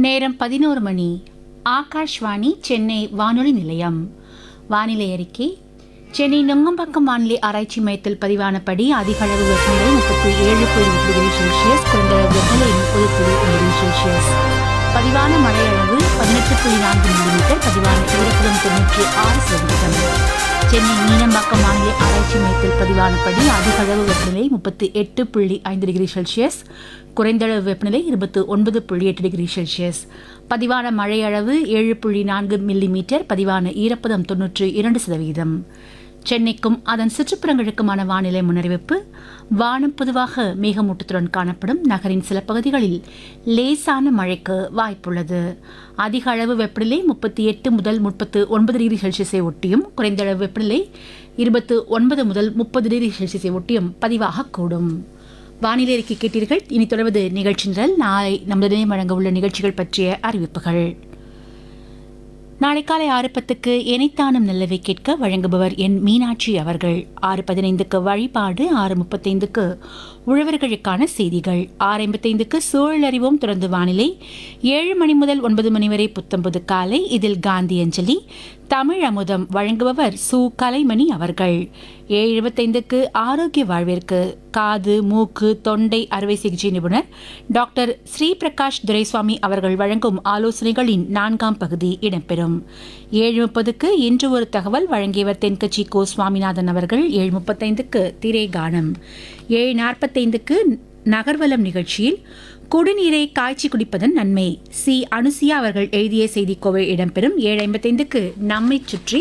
நேரம் பதினோரு மணி ஆகாஷ்வாணி சென்னை வானொலி நிலையம் வானிலை அறிக்கை சென்னை நுங்கம்பாக்கம் வானிலை ஆராய்ச்சி மையத்தில் பதிவானபடி அதிக அளவு வெப்பநிலை முப்பத்தி ஏழு புள்ளி எட்டு டிகிரி செல்சியஸ் குறைந்த அளவு வெப்பநிலை முப்பது புள்ளி ஒரு டிகிரி செல்சியஸ் பதிவான மழை அளவு பதினெட்டு புள்ளி நான்கு மில்லிமீட்டர் பதிவான ஈரப்பதம் தொன்னூற்றி ஆறு சதவீதம் சென்னை மீனம்பாக்கம் வானிலை ஆராய்ச்சி மையத்தில் பதிவானபடி அதிக அளவு வெப்பநிலை முப்பத்தி எட்டு புள்ளி ஐந்து டிகிரி செல்சியஸ் குறைந்த அளவு வெப்பநிலை இருபத்து ஒன்பது புள்ளி எட்டு டிகிரி செல்சியஸ் பதிவான மழை அளவு ஏழு புள்ளி நான்கு மில்லிமீட்டர் பதிவான ஈரப்பதம் தொன்னூற்றி இரண்டு சதவீதம் சென்னைக்கும் அதன் சுற்றுப்புறங்களுக்குமான வானிலை முன்னறிவிப்பு வானம் பொதுவாக மேகமூட்டத்துடன் காணப்படும் நகரின் சில பகுதிகளில் லேசான மழைக்கு வாய்ப்புள்ளது அதிக அளவு வெப்பநிலை முப்பத்தி எட்டு முதல் முப்பத்து ஒன்பது டிகிரி செல்சியஸை ஒட்டியும் குறைந்த அளவு வெப்பநிலை இருபத்து ஒன்பது முதல் முப்பது டிகிரி செல்சியஸை ஒட்டியும் பதிவாகக்கூடும் வானிலை அறிக்கை கேட்டீர்கள் இனி தொடர்வது நிகழ்ச்சி நிரல் நாளை நமது நிலையம் வழங்க உள்ள நிகழ்ச்சிகள் பற்றிய அறிவிப்புகள் நாளை காலை ஆறு பத்துக்கு எனைத்தானும் நல்லவை கேட்க வழங்குபவர் என் மீனாட்சி அவர்கள் ஆறு பதினைந்துக்கு வழிபாடு ஆறு முப்பத்தைந்துக்கு உழவர்களுக்கான செய்திகள் ஆறு ஐம்பத்தைந்துக்கு சூழல் அறிவோம் தொடர்ந்து வானிலை ஏழு மணி முதல் ஒன்பது மணி வரை புத்தம்பது காலை இதில் காந்தி அஞ்சலி தமிழ் அமுதம் வழங்குபவர் சு கலைமணி அவர்கள் ஏழு இருபத்தைந்துக்கு ஆரோக்கிய வாழ்விற்கு காது மூக்கு தொண்டை அறுவை சிகிச்சை நிபுணர் டாக்டர் ஸ்ரீ பிரகாஷ் துரைசுவாமி அவர்கள் வழங்கும் ஆலோசனைகளின் நான்காம் பகுதி இடம்பெறும் ஏழு முப்பதுக்கு இன்று ஒரு தகவல் வழங்கியவர் தென்கட்சி கோ சுவாமிநாதன் அவர்கள் ஏழு முப்பத்தைந்துக்கு திரை கானம் ஏழு நாற்பத்தைந்துக்கு நகர்வலம் நிகழ்ச்சியில் குடிநீரை காய்ச்சி குடிப்பதன் நன்மை சி அனுசியா அவர்கள் எழுதிய செய்திக்கோவை இடம்பெறும் ஏழு ஐம்பத்தைந்துக்கு நம்மை சுற்றி